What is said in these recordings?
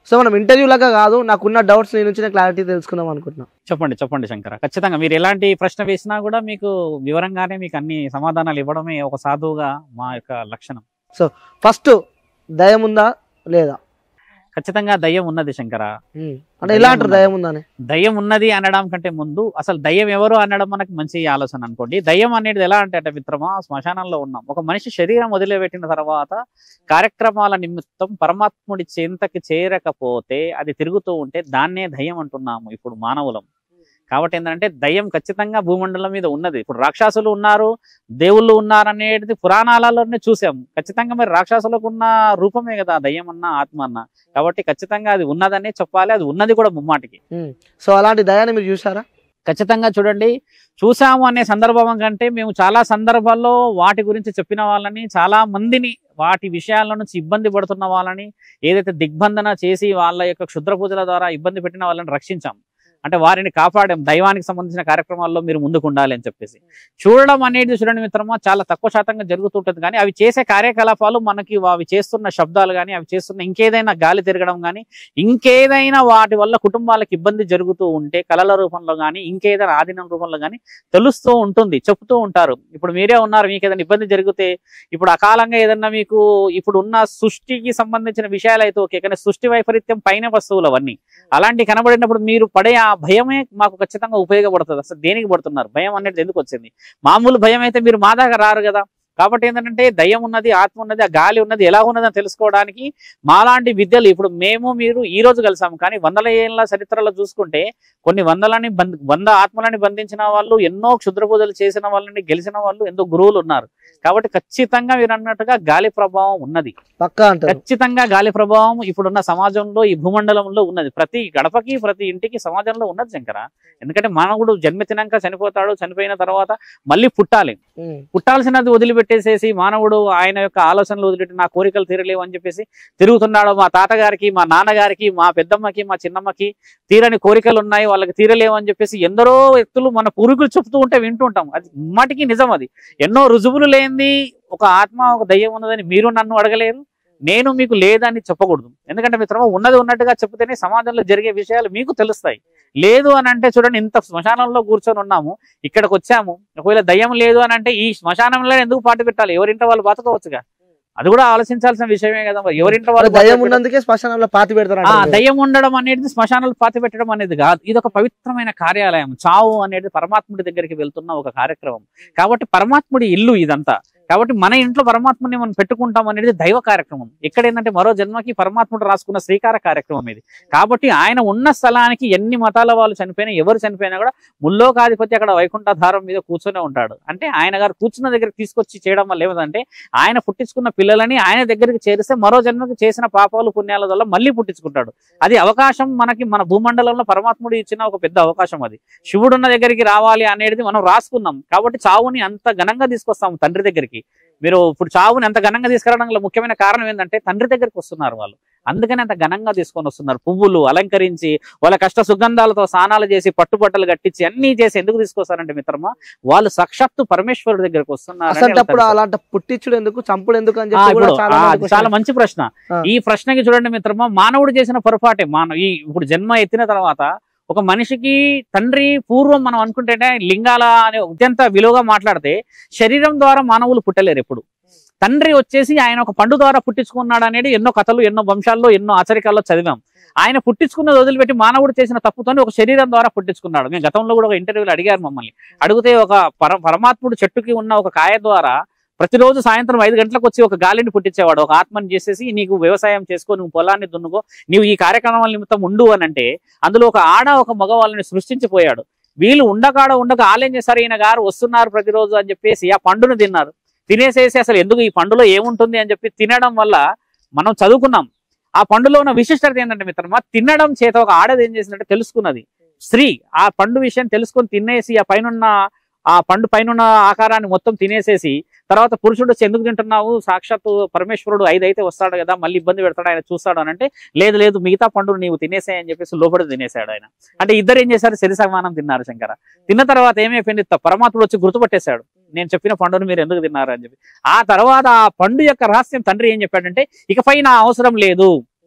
So మనం interview లాగా కాదు నాకున్న డౌట్స్ నీ నుంచి క్లారిటీ తెలుసుకుందాం అనుకుంటున్నా చెప్పండి చెప్పండి శంకర ఖచ్చితంగా మీరు ఎలాంటి ప్రశ్న వేసినా కూడా మీకు వివరంగానే మీకు అన్ని సమాధానాలు ఇవ్వడమే ఒక సాధువుగా మా యొక్క లక్షణం ఫస్ట్ దయం ఉందా లేదా ఖచ్చితంగా దయ్యం ఉన్నది శంకర ఉమ్. అంటే ఎలా అంటారు దయం ఉందని దయ్యం ఉన్నది అనడం కంటే ముందు అసలు దయ్యం ఎవరు అనడం మనకి మంచి ఆలోచన అనుకోండి దయ్యం అనేది ఎలా అంటే అంటే మిత్రమా శ్మశానంలో ఉన్నాం ఒక మనిషి శరీరం వదిలిపెట్టిన తర్వాత కార్యక్రమాల నిమిత్తం పరమాత్ముడి చింతకి చేరకపోతే అది తిరుగుతూ ఉంటే దాన్నే దయ్యం అంటున్నాము ఇప్పుడు మానవులం కాబట్టి ఏంటంటే దయ్యం ఖచ్చితంగా భూమండలం మీద ఉన్నది ఇప్పుడు రాక్షసులు ఉన్నారు దేవుళ్ళు ఉన్నారు అనేది పురాణాలలోనే చూసాం ఖచ్చితంగా మరి రాక్షసులకు ఉన్న రూపమే కదా దయ్యం అన్న ఆత్మ అన్న కాబట్టి ఖచ్చితంగా అది ఉన్నదనే చెప్పాలి అది ఉన్నది కూడా ముమ్మాటికి సో అలాంటి దయాన్ని మీరు చూసారా ఖచ్చితంగా చూడండి చూసాము అనే సందర్భం కంటే మేము చాలా సందర్భాల్లో వాటి గురించి చెప్పిన వాళ్ళని చాలా మందిని వాటి విషయాల నుంచి ఇబ్బంది పడుతున్న వాళ్ళని ఏదైతే దిగ్బంధన చేసి వాళ్ళ యొక్క క్షుద్ర పూజల ద్వారా ఇబ్బంది పెట్టిన వాళ్ళని రక్షించాం అంటే వారిని కాపాడాం దైవానికి సంబంధించిన కార్యక్రమాల్లో మీరు ముందుకు ఉండాలి అని చెప్పేసి చూడడం అనేది చూడండి మిత్రమా చాలా తక్కువ శాతంగా జరుగుతుంటుంది కానీ అవి చేసే కార్యకలాపాలు మనకి అవి చేస్తున్న శబ్దాలు కానీ అవి చేస్తున్న ఇంకేదైనా గాలి తిరగడం కానీ ఇంకేదైనా వాటి వల్ల కుటుంబాలకు ఇబ్బంది జరుగుతూ ఉంటే కళల రూపంలో కానీ ఇంకేదైనా ఆధీనం రూపంలో కానీ తెలుస్తూ ఉంటుంది చెప్తూ ఉంటారు ఇప్పుడు మీరే ఉన్నారు మీకు ఏదైనా ఇబ్బంది జరిగితే ఇప్పుడు అకాలంగా ఏదన్నా మీకు ఇప్పుడు ఉన్న సృష్టికి సంబంధించిన విషయాలు అయితే ఓకే కానీ సృష్టి వైపరీత్యం పైన వస్తువులు అవన్నీ అలాంటి కనబడినప్పుడు మీరు పడే ఆ భయమే మాకు ఖచ్చితంగా ఉపయోగపడుతుంది అసలు దేనికి పడుతున్నారు భయం అనేది ఎందుకు వచ్చింది మామూలు భయం అయితే మీరు మా దాకా రారు కదా కాబట్టి ఏంటంటే దయ్యం ఉన్నది ఆత్మ ఉన్నది ఆ గాలి ఉన్నది ఎలా ఉన్నదని తెలుసుకోవడానికి మాలాంటి విద్యలు ఇప్పుడు మేము మీరు ఈ రోజు కలిసాము కానీ వందల ఏళ్ళ చరిత్రలో చూసుకుంటే కొన్ని వందలని బంధ వంద ఆత్మలని బంధించిన వాళ్ళు ఎన్నో క్షుద్ర పూజలు చేసిన వాళ్ళని గెలిచిన వాళ్ళు ఎంతో గురువులు ఉన్నారు కాబట్టి ఖచ్చితంగా మీరు అన్నట్టుగా గాలి ప్రభావం ఉన్నది పక్కా అంటారు ఖచ్చితంగా గాలి ప్రభావం ఇప్పుడున్న సమాజంలో ఈ భూమండలంలో ఉన్నది ప్రతి గడపకి ప్రతి ఇంటికి సమాజంలో ఉన్నది శంకర ఎందుకంటే మానవుడు జన్మెత్తినాక చనిపోతాడు చనిపోయిన తర్వాత మళ్ళీ పుట్టాలి ఉమ్. పుట్టాల్సినది వదిలిపెట్టేసేసి మానవుడు ఆయన యొక్క ఆలోచనలు వదిలిపెట్టి నా కోరికలు తీరలేవు అని చెప్పేసి తిరుగుతున్నాడు మా తాతగారికి మా నాన్నగారికి మా పెద్దమ్మకి మా చిన్నమ్మకి తీరని కోరికలు ఉన్నాయి వాళ్ళకి తీరలేవు అని చెప్పేసి ఎందరో వ్యక్తులు మన పూర్వీకులు చెప్తూ ఉంటే వింటుంటాం అది మటికి నిజం అది ఎన్నో రుజువులు లేనిది ఒక ఆత్మ ఒక దయ్యం ఉన్నదని మీరు నన్ను అడగలేరు నేను మీకు లేదని చెప్పకూడదు ఎందుకంటే మిత్రమా ఉన్నది ఉన్నట్టుగా చెప్తేనే సమాజంలో జరిగే విషయాలు మీకు తెలుస్తాయి లేదు అని అంటే చూడండి ఇంత శ్మశానంలో కూర్చొని ఉన్నాము ఇక్కడికి వచ్చాము ఒకవేళ దయ్యం లేదు అని అంటే ఈ శ్మశానంలో ఎందుకు పాటు పెట్టాలి ఎవరింట వాళ్ళు బతకవచ్చుగా అది కూడా ఆలోచించాల్సిన విషయమే కదా మరి ఎవరింట వాళ్ళు దయం పాతి ఉన్నందుకే శ్మశానంలో పాతి పెడతారు ఆ అంటారు. దయ్యం ఉండడం అనేది శ్మశానాలు పాతి పెట్టడం అనేది కాదు ఇది ఒక పవిత్రమైన కార్యాలయం చావు అనేది పరమాత్ముడి దగ్గరికి వెళ్తున్న ఒక కార్యక్రమం కాబట్టి పరమాత్ముడి ఇల్లు ఇదంతా కాబట్టి మన ఇంట్లో పరమాత్ముని మనం పెట్టుకుంటాం అనేది దైవ కార్యక్రమం ఇక్కడ ఏంటంటే మరో జన్మకి పరమాత్ముడు రాసుకున్న శ్రీకార కార్యక్రమం ఇది కాబట్టి ఆయన ఉన్న స్థలానికి ఎన్ని మతాల వాళ్ళు చనిపోయినా ఎవరు చనిపోయినా కూడా ముల్లోకాధిపతి అక్కడ వైకుంఠధారం మీద కూర్చొనే ఉంటాడు అంటే ఆయన గారు కూర్చున్న దగ్గరికి తీసుకొచ్చి చేయడం వల్ల ఏమిటంటే ఆయన పుట్టించుకున్న పిల్లలని ఆయన దగ్గరికి చేరిస్తే మరో జన్మకి చేసిన పాపాలు పుణ్యాల వల్ల మళ్ళీ పుట్టించుకుంటాడు అది అవకాశం మనకి మన భూమండలంలో పరమాత్ముడు ఇచ్చిన ఒక పెద్ద అవకాశం అది శివుడున్న దగ్గరికి రావాలి అనేది మనం రాసుకున్నాం కాబట్టి చావుని అంత ఘనంగా తీసుకొస్తాం తండ్రి దగ్గరికి మీరు ఇప్పుడు చావుని అంత ఘనంగా తీసుకురావడంలో ముఖ్యమైన కారణం ఏంటంటే తండ్రి దగ్గరికి వస్తున్నారు వాళ్ళు అందుకని అంత ఘనంగా తీసుకొని వస్తున్నారు పువ్వులు అలంకరించి వాళ్ళ కష్ట సుగంధాలతో స్నానాలు చేసి పట్టుబట్టలు కట్టించి అన్ని చేసి ఎందుకు తీసుకొస్తారంటే మిత్రమా వాళ్ళు సాక్షాత్తు పరమేశ్వరుడి దగ్గరికి వస్తున్నారు అని అసలు అప్పుడు వాళ్ళకి అలాంటి పుట్టించుడు ఎందుకు చంపుడు ఎందుకు అని ఆ, చెప్పి కూడా ఇప్పుడు చాలా ఆ, మంది అది question- చాలా మంచి ప్రశ్న ఆ. ఈ ప్రశ్నకి చూడండి మిత్రమా మానవుడు చేసిన పొరపాటే మానవ ఈ ఇప్పుడు జన్మ ఎత్తిన తర్వాత ఒక మనిషికి తండ్రి పూర్వం మనం అనుకుంటేనే లింగాల అనే అత్యంత విలువగా మాట్లాడితే శరీరం ద్వారా మానవులు పుట్టలేరు ఎప్పుడు తండ్రి వచ్చేసి ఆయన ఒక పండు ద్వారా పుట్టించుకున్నాడు అనేది ఎన్నో కథలు ఎన్నో వంశాల్లో ఎన్నో ఆచరికాల్లో చదివాం ఆయన పుట్టించుకున్నది వదిలిపెట్టి మానవుడు చేసిన తప్పుతోని ఒక శరీరం ద్వారా పుట్టించుకున్నాడు మేము గతంలో కూడా ఒక ఇంటర్వ్యూలో అడిగారు మమ్మల్ని అడిగితే ఒక పర పరమాత్ముడు చెట్టుకి ఉన్న ఒక కాయ ద్వారా ప్రతిరోజు సాయంత్రం ఐదు గంటలకు వచ్చి ఒక గాలిని పుట్టించేవాడు ఒక ఆత్మని చేసేసి నీకు వ్యవసాయం చేసుకో నువ్వు పొలాన్ని దున్నుకో నీవు ఈ కార్యక్రమాల నిమిత్తం ఉండు అని అంటే అందులో ఒక ఆడ ఒక మగ వాళ్ళని సృష్టించిపోయాడు వీళ్ళు ఉండకాడ ఉండక ఆలేం చేశారు ఈయన గారు వస్తున్నారు ప్రతిరోజు అని చెప్పేసి ఆ పండును తిన్నారు తినేసేసి అసలు ఎందుకు ఈ పండులో ఏముంటుంది అని చెప్పి తినడం వల్ల మనం చదువుకున్నాం ఆ పండులో ఉన్న విశిష్టత ఏంటంటే మిత్రమా తినడం చేత ఒక ఆడది ఏం చేసిందంటే తెలుసుకున్నది స్త్రీ ఆ పండు విషయం తెలుసుకొని తినేసి ఆ పైనున్న ఆ పండు పైన ఆకారాన్ని మొత్తం తినేసేసి తర్వాత పురుషుడు వచ్చి ఎందుకు తింటున్నావు సాక్షాత్తు పరమేశ్వరుడు ఐదు అయితే వస్తాడు కదా మళ్ళీ ఇబ్బంది పెడతాడు ఆయన చూస్తాడు అని అంటే లేదు లేదు మిగతా పండును నీవు తినేసాయి అని చెప్పేసి లోపల తినేసాడు ఆయన అంటే ఇద్దరు ఏం చేశారు శరి సమానం తిన్నారు శంకర తిన్న తర్వాత ఏమైపోయింది త- పరమాత్ముడు వచ్చి గుర్తుపట్టేశాడు నేను చెప్పిన పండును మీరు ఎందుకు తిన్నారు అని చెప్పి ఆ తర్వాత ఆ పండు యొక్క రహస్యం తండ్రి ఏం చెప్పాడంటే ఇకపై నా అవసరం లేదు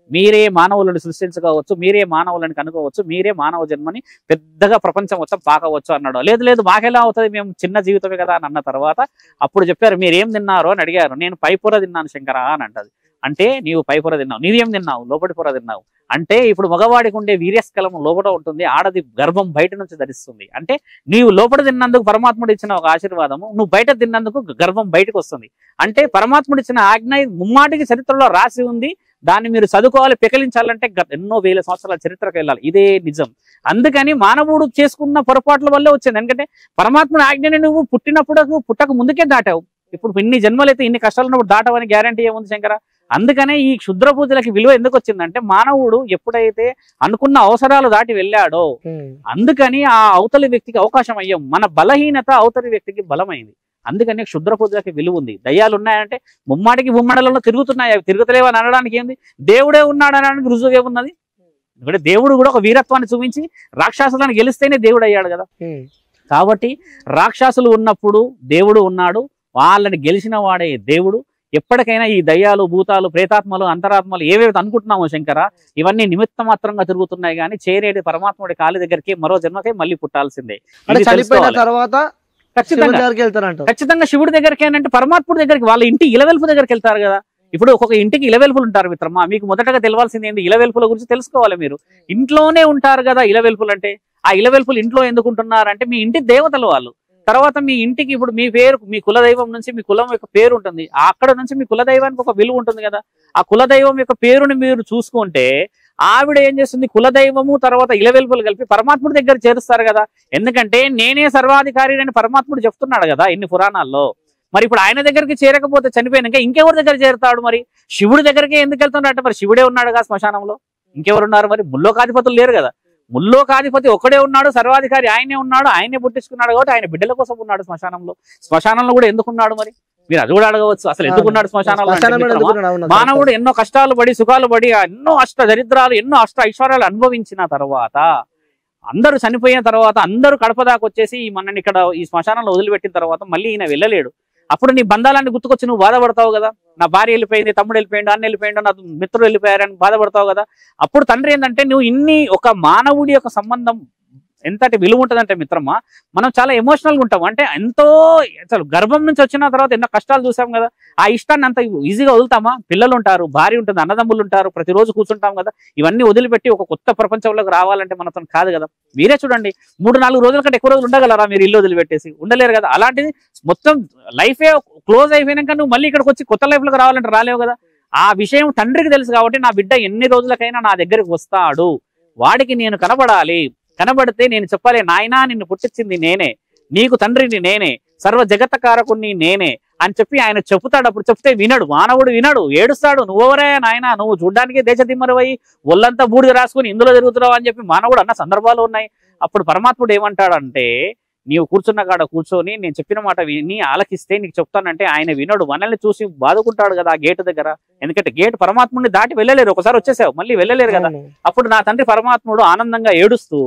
మీరే మానవులను సృష్టించుకోవచ్చు మీరే మానవులను కనుకోవచ్చు మీరే మానవ జన్మని పెద్దగా ప్రపంచం మొత్తం పాకవచ్చు అన్నాడు లేదు లేదు మాకెలా అవుతుంది మేము చిన్న జీవితమే కదా అని అన్న తర్వాత అప్పుడు చెప్పారు మీరు ఏం తిన్నారు అని అడిగారు నేను పైపూర తిన్నాను శంకర అని అంటది అంటే నీవు పైపూర తిన్నావు నీవేం తిన్నావు లోపటి పొర తిన్నావు అంటే ఇప్పుడు మగవాడికి ఉండే వీర్యస్కలం లోపల ఉంటుంది ఆడది గర్భం బయట నుంచి ధరిస్తుంది అంటే నీవు లోపల తిన్నందుకు పరమాత్ముడు ఇచ్చిన ఒక ఆశీర్వాదము నువ్వు బయట తిన్నందుకు గర్భం బయటకు వస్తుంది అంటే పరమాత్ముడు ఇచ్చిన ఆజ్ఞ ముమ్మాటికి చరిత్రలో రాసి ఉంది దాన్ని మీరు చదువుకోవాలి పెకలించాలంటే గత ఎన్నో వేల సంవత్సరాల చరిత్రకు వెళ్ళాలి ఇదే నిజం అందుకని మానవుడు చేసుకున్న పొరపాట్ల వల్లే వచ్చింది ఎందుకంటే పరమాత్ముడి ఆజ్ఞని నువ్వు పుట్టినప్పుడు పుట్టక ముందుకే దాటావు ఇప్పుడు ఇన్ని జన్మలైతే ఇన్ని కష్టాలు ఉన్నప్పుడు దాటవని గ్యారంటీ ఏముంది శంకర అందుకనే ఈ క్షుద్ర పూజలకి విలువ ఎందుకు వచ్చిందంటే మానవుడు ఎప్పుడైతే అనుకున్న అవసరాలు దాటి వెళ్ళాడో ఉమ్. అందుకని ఆ అవతలి వ్యక్తికి అవకాశం అయ్యాం మన బలహీనత అవతలి వ్యక్తికి బలమైంది అందుకని క్షుద్ర పూజలకి విలువ ఉంది దయ్యాలు ఉన్నాయంటే ముమ్మాటికి ముమ్మడలలో తిరుగుతున్నాయి అవి తిరుగుతలేవని అనడానికి ఏంది దేవుడే ఉన్నాడు అనడానికి రుజువు ఏమున్నది ఎందుకంటే దేవుడు కూడా ఒక వీరత్వాన్ని చూపించి రాక్షసులను గెలిస్తేనే దేవుడు అయ్యాడు కదా ఉమ్. కాబట్టి రాక్షసులు ఉన్నప్పుడు దేవుడు ఉన్నాడు వాళ్ళని గెలిచిన వాడే దేవుడు ఎప్పటికైనా ఈ దయ్యాలు భూతాలు ప్రేతాత్మలు అంతరాత్మలు ఏవేవి అనుకుంటున్నామో శంకర ఇవన్నీ నిమిత్త మాత్రంగా తిరుగుతున్నాయి కానీ చేరేది పరమాత్ముడి కాలి దగ్గరికి మరో జన్మకే మళ్ళీ పుట్టాల్సిందే అంటే ఇది చనిపోయిన తెలుసుకోవాలి. తర్వాత శివుని ఖచ్చితంగా దగ్గరికి వెళ్తారంట ఖచ్చితంగా శివుడి దగ్గరికి అంటే పరమాత్ముడి దగ్గరికి వాళ్ళ ఇంటి ఇలవెల్పు దగ్గరికి వెళ్తారు కదా ఇప్పుడు ఒక్కొక్క ఇంటికి ఇలవెల్పులు ఉంటారు మిత్రమా మీకు మొదటగా తెలవాల్సింది ఏంటి ఇలవెల్పుల గురించి తెలుసుకోవాలి మీరు ఇంట్లోనే ఉంటారు కదా ఇలవెల్పులు అంటే ఆ ఇలవెల్పులు ఇంట్లో ఎందుకు ఉంటున్నారు అంటే మీ ఇంటి దేవతలు వాళ్ళు తర్వాత మీ ఇంటికి ఇప్పుడు మీ పేరు మీ కులదైవం నుంచి మీ కులం యొక్క పేరు ఉంటుంది ఆ అక్కడ నుంచి మీ కులదైవానికి ఒక విలువ ఉంటుంది కదా ఆ కులదైవం యొక్క పేరుని మీరు చూసుకుంటే ఆవిడ ఏం చేస్తుంది కులదైవము తర్వాత ఇలవెల్పులు కలిపి పరమాత్ముడి దగ్గర చేరుస్తారు కదా ఎందుకంటే నేనే సర్వాధికారి అని పరమాత్ముడు చెప్తున్నాడు కదా ఇన్ని పురాణాల్లో మరి ఇప్పుడు ఆయన దగ్గరికి చేరకపోతే చనిపోయినాక ఇంకెవరి దగ్గర చేరుతాడు మరి శివుడి దగ్గరికి ఎందుకు వెళ్తున్నాడు మరి శివుడే ఉన్నాడు కదా శ్మశానంలో ఇంకెవరు ఉన్నారు మరి ముల్లోకాధిపతులు లేరు కదా ముల్లోకాధిపతి ఒక్కడే ఉన్నాడు సర్వాధికారి ఆయనే ఉన్నాడు ఆయనే పుట్టించుకున్నాడు కాబట్టి ఆయన బిడ్డల కోసం ఉన్నాడు శ్మశానంలో శ్మశానంలో కూడా ఎందుకున్నాడు మరి మీరు అది కూడా అడగవచ్చు అసలు ఎందుకున్నాడు శ్మశానంలో అంటే శ్మశానం మీద మిత్రమా, ఎందుకున్నాడు? అవును, మానవుడు ఎన్నో కష్టాలు పడి సుఖాలు పడి ఆ ఎన్నో అష్ట దరిద్రాలు ఎన్నో అష్ట ఐశ్వర్యాలు అనుభవించిన తర్వాత అందరూ చనిపోయిన తర్వాత అందరూ కడప దాకా వచ్చేసి ఈ మనని ఇక్కడ ఈ శ్మశానంలో వదిలిపెట్టిన తర్వాత మళ్ళీ ఈయన వెళ్ళలేడు అప్పుడు నీ బంధాలన్నీ గుర్తుకొచ్చి నువ్వు బాధపడతావు కదా నా భార్య వెళ్ళిపోయింది తమ్ముడు వెళ్ళిపోయిండు అన్న వెళ్ళిపోయిండు నా మిత్రుడు వెళ్ళిపోయారని బాధపడతావు కదా అప్పుడు తండ్రి ఏంటంటే నువ్వు ఇన్ని ఒక మానవుడి యొక్క సంబంధం ఎంతటి విలువ ఉంటుందంటే మిత్రమా మనం చాలా ఎమోషనల్ గా ఉంటాం అంటే ఎంతో అసలు గర్భం నుంచి వచ్చిన తర్వాత ఎన్నో కష్టాలు చూసాం కదా ఆ ఇష్టాన్ని అంత ఈజీగా వదులుతామా పిల్లలు ఉంటారు భార్య ఉంటుంది అన్నదమ్ములు ఉంటారు ప్రతిరోజు కూర్చుంటాం కదా ఇవన్నీ వదిలిపెట్టి ఒక కొత్త ప్రపంచంలోకి రావాలంటే మనతో కాదు కదా మీరే చూడండి మూడు నాలుగు రోజుల కంటే ఎక్కువ రోజులు ఉండగలరా మీరు ఇల్లు వదిలిపెట్టేసి ఉండలేరు కదా అలాంటిది మొత్తం లైఫే క్లోజ్ అయిపోయినాక నువ్వు మళ్ళీ ఇక్కడికి వచ్చి కొత్త లైఫ్ లోకి రావాలంటే రాలేవు కదా ఆ విషయం తండ్రికి తెలుసు కాబట్టి నా బిడ్డ ఎన్ని రోజులకైనా నా దగ్గరికి వస్తాడు వాడికి నేను కనబడాలి కనబడితే నేను చెప్పాలి నాయనా నిన్ను పుట్టించింది నేనే నీకు తండ్రిని నేనే సర్వ జగత కారకుణ్ణి నేనే అని చెప్పి ఆయన చెప్తాడు అప్పుడు చెప్తే వినడు మానవుడు వినడు ఏడుస్తాడు నువ్వెవరే నాయన నువ్వు చూడ్డానికి దేశదిమ్మరవై ఒళ్ళంతా బూడిద రాసుకుని ఇందులో తిరుగుతున్నావు అని చెప్పి మానవుడు అన్న సందర్భాలు ఉన్నాయి అప్పుడు పరమాత్ముడు ఏమంటాడంటే నీవు కూర్చున్న కాడ కూర్చొని నేను చెప్పిన మాట విని ఆలకిస్తే నీకు చెప్తానంటే ఆయన వినడు మనల్ని చూసి బాదుకుంటాడు కదా ఆ గేటు దగ్గర ఎందుకంటే గేట్ పరమాత్ముడిని దాటి వెళ్ళలేరు ఒకసారి వచ్చేసావు మళ్ళీ వెళ్ళలేరు కదా అవును. అప్పుడు నా తండ్రి పరమాత్ముడు ఆనందంగా ఏడుస్తూ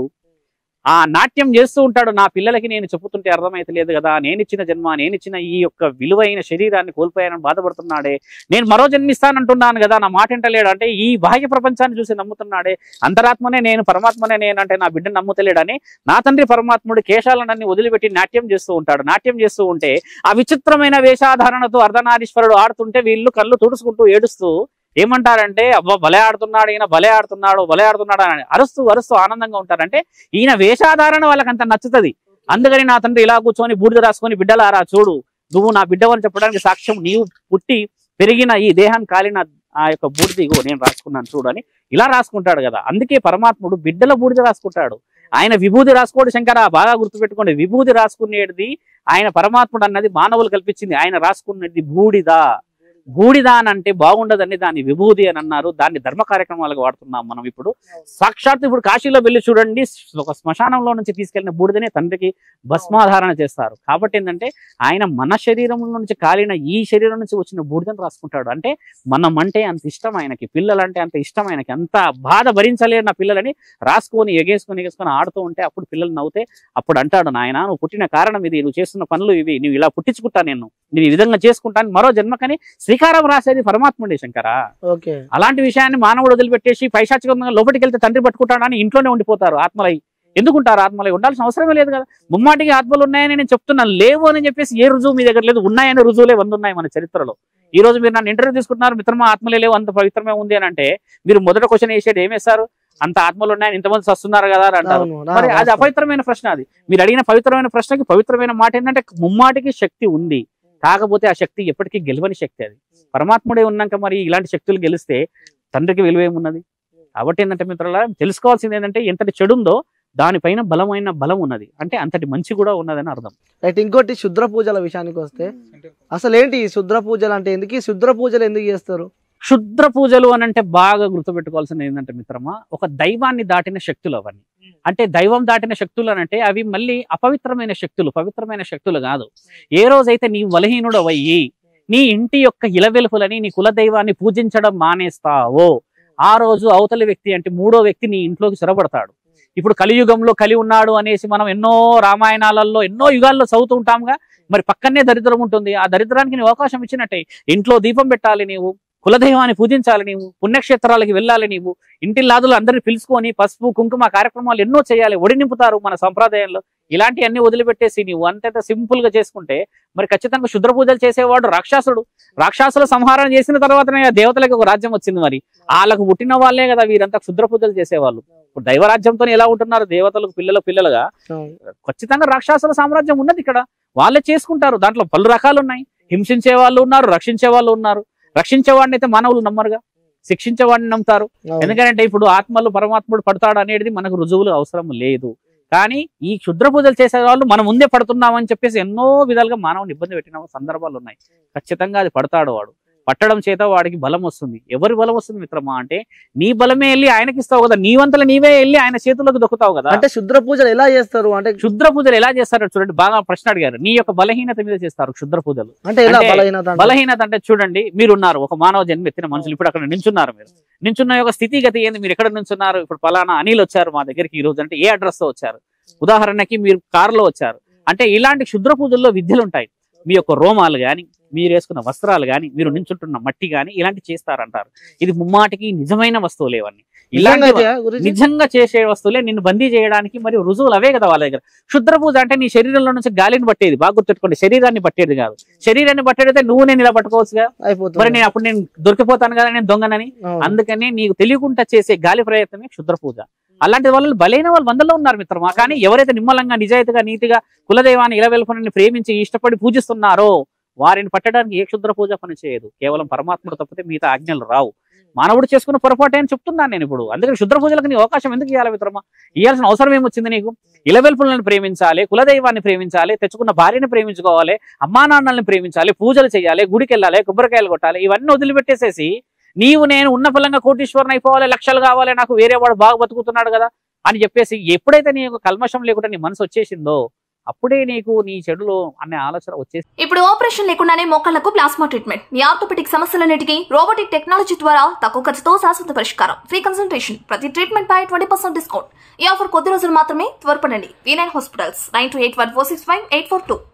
ఆ నాట్యం చేస్తూ ఉంటాడు నా పిల్లలకి నేను చెప్పుతుంటే అర్థమైతలేదు కదా నేను ఇచ్చిన జన్మ నేను ఇచ్చిన ఈ యొక్క విలువైన శరీరాన్ని కోల్పోయానని బాధపడుతున్నాడే నేను మరో జన్మిస్తానంటున్నాను కదా నా మాట వింటలేడు అంటే ఈ బాహ్య ప్రపంచాన్ని చూసి నమ్ముతున్నాడే అంతరాత్మనే నేను పరమాత్మనే నేను అంటే నా బిడ్డను నమ్ముతలేడని నా తండ్రి పరమాత్ముడు కేశాలనన్ని వదిలిపెట్టి నాట్యం చేస్తూ ఉంటాడు నాట్యం చేస్తూ ఉంటే ఆ విచిత్రమైన వేషాధారణతో అర్ధనారీశ్వరుడు ఆడుతుంటే వీళ్ళు కళ్ళు తుడుచుకుంటూ ఏడుస్తూ ఏమంటారంటే అబ్బా భలే ఆడుతున్నాడు ఈయన భలే ఆడుతున్నాడు భలే ఆడుతున్నాడు అని అరుస్తూ అరుస్తూ ఆనందంగా ఉంటారంటే ఈయన వేషాధారణ వాళ్ళకి అంత నచ్చుతుంది అందుకని నా తండ్రి ఇలా కూర్చొని బూడిద రాసుకొని బిడ్డలారా చూడు నువ్వు నా బిడ్డవని చెప్పడానికి సాక్ష్యం నీవు పుట్టి పెరిగిన ఈ దేహాన్ని కాలిన ఆ యొక్క బూడిద ఇగో నేను రాసుకున్నాను చూడు అని ఇలా రాసుకుంటాడు కదా అందుకే పరమాత్ముడు బిడ్డల బూడిద రాసుకుంటాడు ఆయన విభూది రాసుకోడు శంకర బాగా గుర్తుపెట్టుకోండి విభూది రాసుకునేది ఆయన పరమాత్ముడు అన్నది మానవులు కల్పించింది ఆయన రాసుకున్నది బూడిద బూడిద అని అంటే బాగుండదని దాన్ని విభూది అని అన్నారు దాన్ని ధర్మ కార్యక్రమాలకు వాడుతున్నాం మనం ఇప్పుడు సాక్షాత్ ఇప్పుడు కాశీలో వెళ్ళి చూడండి ఒక శ్మశానంలో నుంచి తీసుకెళ్లిన బూడిదనే తండ్రికి భస్మాధారణ చేస్తారు కాబట్టి ఏంటంటే ఆయన మన శరీరం నుంచి కాలిన ఈ శరీరం నుంచి వచ్చిన బూడిదని రాసుకుంటాడు అంటే మనం అంటే అంత ఇష్టం ఆయనకి పిల్లలంటే అంత ఇష్టం ఆయనకి అంత బాధ భరించలేరు నా పిల్లలని రాసుకొని ఎగేసుకొని ఎగేసుకొని ఆడుతూ ఉంటే అప్పుడు పిల్లలు నవ్వుతే అప్పుడు అంటాడు నాయన నువ్వు పుట్టిన కారణం ఇది నువ్వు చేస్తున్న పనులు ఇవి నువ్వు ఇలా పుట్టించుకుంటా నేను నేను ఈ విధంగా చేసుకుంటాను మరో జన్మకని శ్రీకారం రాసేది పరమాత్ముడే శంకరా ఓకే అలాంటి విషయాన్ని మానవుడు వదిలిపెట్టేసి పైశాచికంగా లోపలికి వెళ్తే తండ్రి పట్టుకుంటాడని ఇంట్లోనే ఉండిపోతారు ఆత్మలై ఎందుకుంటారు ఆత్మలై ఉండాల్సిన అవసరమే లేదు కదా ముమ్మాటికి ఆత్మలు ఉన్నాయని నేను చెప్తున్నాను లేవు అని చెప్పేసి ఏ రుజువు మీ దగ్గర లేదు ఉన్నాయని రుజువులే వంద ఉన్నాయి మన చరిత్రలో ఈ రోజు మీరు నన్ను ఇంటర్వ్యూ తీసుకుంటున్నారు మిత్రమా ఆత్మలే లేవు అంత పవిత్రమే ఉంది అని అంటే మీరు మొదట క్వశ్చన్ వేసేది ఏం వేస్తారు అంత ఆత్మలు ఉన్నాయని ఇంతమంది వస్తున్నారు కదా అని అంటారు అవును, నా మరి అది వాస్తవం. అపవిత్రమైన ప్రశ్న అది మీరు అడిగిన పవిత్రమైన ప్రశ్నకి పవిత్రమైన మాట ఏంటంటే ముమ్మాటికి శక్తి ఉంది కాకపోతే ఆ శక్తి ఎప్పటికీ గెలవని శక్తి అది పరమాత్ముడే ఉన్నాక మరి ఇలాంటి శక్తులు గెలిస్తే తండ్రికి విలువేమున్నది కాబట్టి ఏంటంటే మిత్రుల తెలుసుకోవాల్సింది ఏంటంటే ఎంతటి చెడు ఉందో దానిపైన బలమైన బలం ఉన్నది అంటే అంతటి మంచి కూడా ఉన్నదని అర్థం రైట్ ఇంకోటి శుద్ర పూజల విషయానికి వస్తే అసలు ఏంటి ఈ శుద్ర పూజలు అంటే ఎందుకు ఈ శుద్ర పూజలు ఎందుకు చేస్తారు క్షుద్ర పూజలు అని అంటే బాగా గుర్తుపెట్టుకోవాల్సింది ఏంటంటే మిత్రమా ఒక దైవాన్ని దాటిన శక్తులు అవన్నీ అంటే దైవం దాటిన శక్తులు అని అంటే అవి మళ్ళీ అపవిత్రమైన శక్తులు పవిత్రమైన శక్తులు కాదు ఏ రోజైతే నీ బలహీనుడు అయ్యి నీ ఇంటి యొక్క ఇలవెలుపులని నీ కుల దైవాన్ని పూజించడం మానేస్తావో ఆ రోజు అవతలి వ్యక్తి అంటే మూడో వ్యక్తి నీ ఇంట్లోకి చొరబడతాడు ఇప్పుడు కలియుగంలో కలి ఉన్నాడు అనేసి మనం ఎన్నో రామాయణాలలో ఎన్నో యుగాల్లో చదువుతూ ఉంటాంగా మరి పక్కనే దరిద్రం ఉంటుంది ఆ దరిద్రానికి నీవు అవకాశం ఇచ్చినట్టే ఇంట్లో దీపం పెట్టాలి నీవు కులదైవాన్ని పూజించాలి నీవు పుణ్యక్షేత్రాలకి వెళ్ళాలి నీవు ఇంటి లాదులు అందరిని పిలుచుకొని పసుపు కుంకుమ కార్యక్రమాలు ఎన్నో చేయాలి ఒడి నింపుతారు మన సంప్రదాయంలో ఇలాంటి అన్ని వదిలిపెట్టేసి నీవు అంతేత సింపుల్ గా చేసుకుంటే మరి ఖచ్చితంగా శుద్ర పూజలు చేసేవాడు రాక్షసుడు రాక్షసుల సంహారం చేసిన తర్వాతనే ఆ దేవతలకు ఒక రాజ్యం వచ్చింది మరి వాళ్ళకు పుట్టిన వాళ్ళే కదా వీరంతా క్షుద్ర పూజలు చేసేవాళ్ళు ఇప్పుడు దైవరాజ్యంతో ఎలా ఉంటున్నారు దేవతలకు పిల్లలు పిల్లలుగా అవును. ఖచ్చితంగా రాక్షసుల సామ్రాజ్యం ఉన్నది ఇక్కడ వాళ్ళే చేసుకుంటారు దాంట్లో పలు రకాలు ఉన్నాయి హింసించే వాళ్ళు ఉన్నారు రక్షించే వాళ్ళు ఉన్నారు రక్షించే వాడిని అయితే మానవులు నమ్మరుగా శిక్షించే వాడిని నమ్ముతారు అవును. ఎందుకంటే ఇప్పుడు ఆత్మలు పరమాత్ముడు పడతాడు అనేది మనకు రుజువులు అవసరం లేదు కానీ ఈ క్షుద్ర పూజలు చేసే వాళ్ళు మనం ముందే పడుతున్నామని చెప్పేసి ఎన్నో విధాలుగా మానవుని ఇబ్బంది పెట్టిన సందర్భాలు ఉన్నాయి ఖచ్చితంగా అది పడతాడు వాడు పట్టడం చేత వాడికి బలం వస్తుంది ఎవరి బలం వస్తుంది మిత్రమా అంటే నీ బలమే వెళ్ళి ఆయనకి ఇస్తావు కదా నీ వంతల నీవే వెళ్ళి ఆయన చేతులకు దొక్కుతావు కదా అంటే శుద్ర పూజలు ఎలా చేస్తారు అంటే క్షుద్ర పూజలు ఎలా చేస్తారో చూడండి బాగా ప్రశ్న అడిగారు నీ యొక్క బలహీనత మీద చేస్తారు క్షుద్ర పూజలు అంటే ఎలా అంటే బలహీనత అంటే? బలహీనత అంటే చూడండి మీరున్నారు ఒక మానవ జన్మ ఎత్తిన మనుషులు ఇప్పుడు అక్కడ నించున్నారు మీరు నించున్న యొక్క స్థితిగతి ఏంది మీరు ఎక్కడ నించున్నారు ఇప్పుడు పలానా అనిల్ వచ్చారు మా దగ్గరికి ఈ రోజు అంటే ఏ అడ్రస్ తో వచ్చారు ఉదాహరణకి మీరు కారులో వచ్చారు అంటే ఇలాంటి క్షుద్ర పూజల్లో విద్యలు ఉంటాయి మీ యొక్క రోమాలు గాని మీరు వేసుకున్న వస్త్రాలు గాని మీరు నించుంటున్న మట్టి గాని ఇలాంటి చేస్తారంటారు ఇది ముమ్మాటికి నిజమైన వస్తువులు ఇవన్నీ నిజంగా ఇలాంటి అయితే గురుజీ? నిజంగా చేసే వస్తువులే నిన్ను బందీ చేయడానికి మరి రుజువులు అవే కదా వాళ్ళ దగ్గర క్షుద్ర పూజ అంటే నీ శరీరంలో నుంచి గాలిని పట్టేది బాగా గుర్తుపెట్టుకోండి శరీరాన్ని పట్టేది కాదు శరీరాన్ని పట్టేదైతే నువ్వు నేను ఇలా పట్టుకోవచ్చుగా మరి అయిపోతుంది నేను అప్పుడు నేను దొరికిపోతాను కదా నేను దొంగనని అవును. అందుకని నీకు తెలియకుండా చేసే గాలి ప్రయత్నమే క్షుద్ర పూజ అలాంటి వాళ్ళు బలైన వాళ్ళు వందలో ఉన్నారు మిత్రమా కానీ ఎవరైతే నిమ్మలంగా నిజాయితీగా నీతిగా కులదైవాన్ని ఇలా వెలుపని ప్రేమించి ఇష్టపడి పూజిస్తున్నారో వారిని పట్టడానికి ఏ క్షుద్ర పూజ పని చేయదు కేవలం పరమాత్ముడు తప్పితే మిగతా ఆజ్ఞలు రావు మానవుడు చేసుకున్న పొరపాటే అని చెప్తున్నాను నేను ఇప్పుడు అందుకని క్షుద్ర పూజలకు నీ అవకాశం ఎందుకు ఇవ్వాలి మిత్రమా ఇవ్వాల్సిన అవసరం ఏమొచ్చింది నీకు ఇలవెల్పులను ప్రేమించాలి కులదైవాన్ని ప్రేమించాలి తెచ్చుకున్న భార్యని ప్రేమించుకోవాలి అమ్మా నాన్నల్ని ప్రేమించాలి పూజలు చేయాలి గుడికి వెళ్ళాలి కొబ్బరికాయలు కొట్టాలి ఇవన్నీ వదిలిపెట్టేసేసి నీవు నేను ఉన్న ఫలంగా కోటీశ్వరుని అయిపోవాలి లక్షలు కావాలి నాకు వేరే వాడు బాగా బతుకుతున్నాడు కదా అని చెప్పేసి ఎప్పుడైతే నీకు కల్మషం లేకుండా నీ మనసు వచ్చేసిందో అప్పుడే నీకు నీ చెడులో అనే ఆలోచన వచ్చేసి ఇప్పుడు ఆపరేషన్ లేకుండానే మోకాళ్లకు ప్లాస్మా ట్రీట్మెంట్ మీ ఆర్థోపెటిక్ సమస్యలన్నిటికీ రోబోటిక్ టెక్నాలజీ ద్వారా తక్కువ ఖర్చుతో శాశ్వత పరిష్కారం ఫ్రీ కన్సల్టేషన్ ప్రతి ట్రీట్మెంట్ పై ట్వంటీ పర్సెంట్ డిస్కౌంట్ ఈ ఆఫర్ కొద్ది రోజులు మాత్రమే త్వరపడండి V nine hospitals nine two eight one four six five eight four two